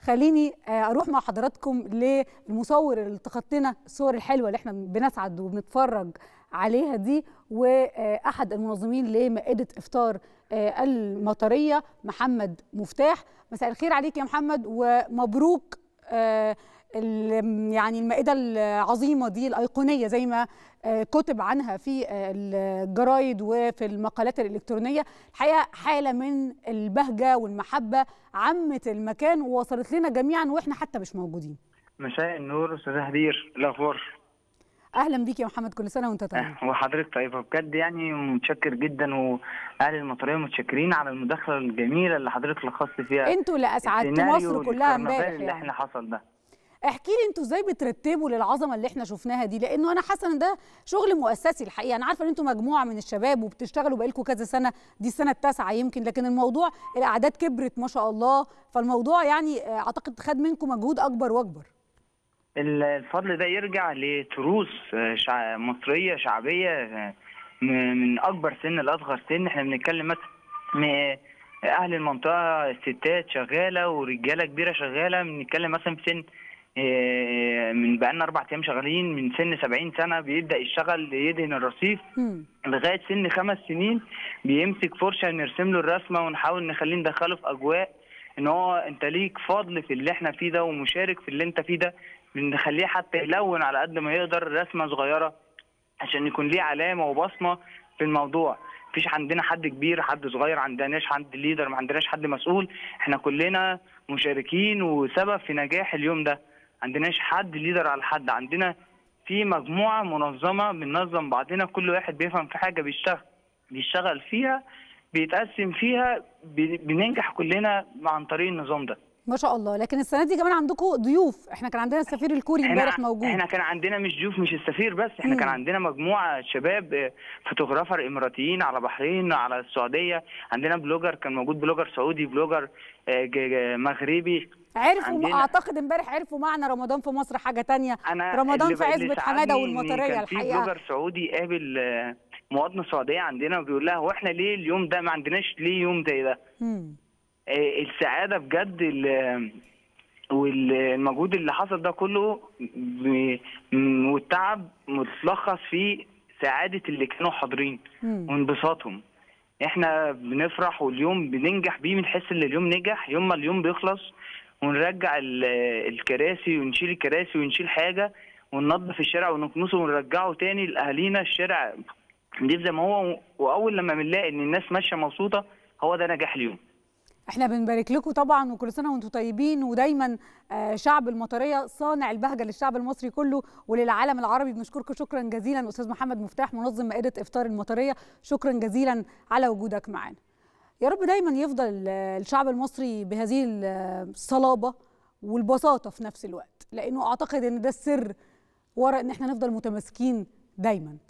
خليني اروح مع حضراتكم للمصور اللي التقط لنا الصور الحلوه اللي احنا بنسعد وبنتفرج عليها دي واحد المنظمين لمائده افطار المطريه محمد مفتاح مساء الخير عليك يا محمد ومبروك يعني المائده العظيمه دي الايقونيه زي ما كتب عنها في الجرايد وفي المقالات الالكترونيه الحقيقه حاله من البهجه والمحبه عمت المكان ووصلت لنا جميعا واحنا حتى مش موجودين مساء النور استاذ هدير الاخبار اهلا بيك يا محمد كل سنه وانت طيب وحضرتك طيبه بجد يعني متشكر جدا واهل المطريه متشكرين على المداخله الجميله اللي حضرتك لخصت فيها انتوا اللي اسعدتوا مصر كلها امبارح يعني. اللي احنا حصل ده احكي لي انتوا ازاي بترتبوا للعظمه اللي احنا شفناها دي لانه انا حاسه ان ده شغل مؤسسي الحقيقه انا عارفه ان انتوا مجموعه من الشباب وبتشتغلوا بقالكم كذا سنه دي السنه التاسعه يمكن لكن الموضوع الاعداد كبرت ما شاء الله فالموضوع يعني اعتقد خد منكم مجهود اكبر واكبر الفضل ده يرجع لتروس شع... مصريه شعبيه من اكبر سن لاصغر سن احنا بنتكلم مثلا اهل المنطقه ستات شغاله ورجاله كبيره شغاله بنتكلم مثلا في سن من بقالنا اربع ايام شغالين من سن 70 سنه بيبدا يشتغل يدهن الرصيف لغايه سن خمس سنين بيمسك فرشه نرسم له الرسمه ونحاول نخليه ندخله في اجواء ان هو انت ليك فضل في اللي احنا فيه ده ومشارك في اللي انت فيه ده بنخليه حتى يلون على قد ما يقدر رسمه صغيره عشان يكون ليه علامه وبصمه في الموضوع مفيش عندنا حد كبير حد صغير عندناش حد ليدر ما عندناش حد مسؤول احنا كلنا مشاركين وسبب في نجاح اليوم ده عندناش حد ليدر على حد عندنا في مجموعه منظمه بننظم بعضنا كل واحد بيفهم في حاجه بيشتغل بيشتغل فيها بيتقسم فيها بننجح كلنا عن طريق النظام ده ما شاء الله لكن السنه دي كمان عندكم ضيوف احنا كان عندنا السفير الكوري امبارح موجود احنا كان عندنا مش ضيوف مش السفير بس احنا مم. كان عندنا مجموعه شباب فوتوغرافر اماراتيين على بحرين على السعوديه عندنا بلوجر كان موجود بلوجر سعودي بلوجر مغربي عرفوا اعتقد امبارح عرفوا معنى رمضان في مصر حاجه تانية أنا رمضان في عزبه حماده والمطريه الحقيقه في بلوجر سعودي قابل مواطنه سعوديه عندنا وبيقول لها هو احنا ليه اليوم ده ما عندناش ليه يوم زي ده؟ مم. السعاده بجد والمجهود اللي حصل ده كله والتعب متلخص في سعاده اللي كانوا حاضرين وانبساطهم احنا بنفرح واليوم بننجح بيه بنحس ان اليوم نجح يوم ما اليوم بيخلص ونرجع الكراسي ونشيل الكراسي ونشيل حاجه وننظف الشارع ونكنسه ونرجعه تاني لاهالينا الشارع نضيف زي ما هو واول لما بنلاقي ان الناس ماشيه مبسوطه هو ده نجاح اليوم احنا بنبارك لكم طبعا وكل سنه وانتم طيبين ودايما شعب المطريه صانع البهجه للشعب المصري كله وللعالم العربي بنشكركم شكرا جزيلا استاذ محمد مفتاح منظم مائده افطار المطريه شكرا جزيلا على وجودك معنا يا رب دايما يفضل الشعب المصري بهذه الصلابه والبساطه في نفس الوقت لانه اعتقد ان ده السر وراء ان احنا نفضل متماسكين دايما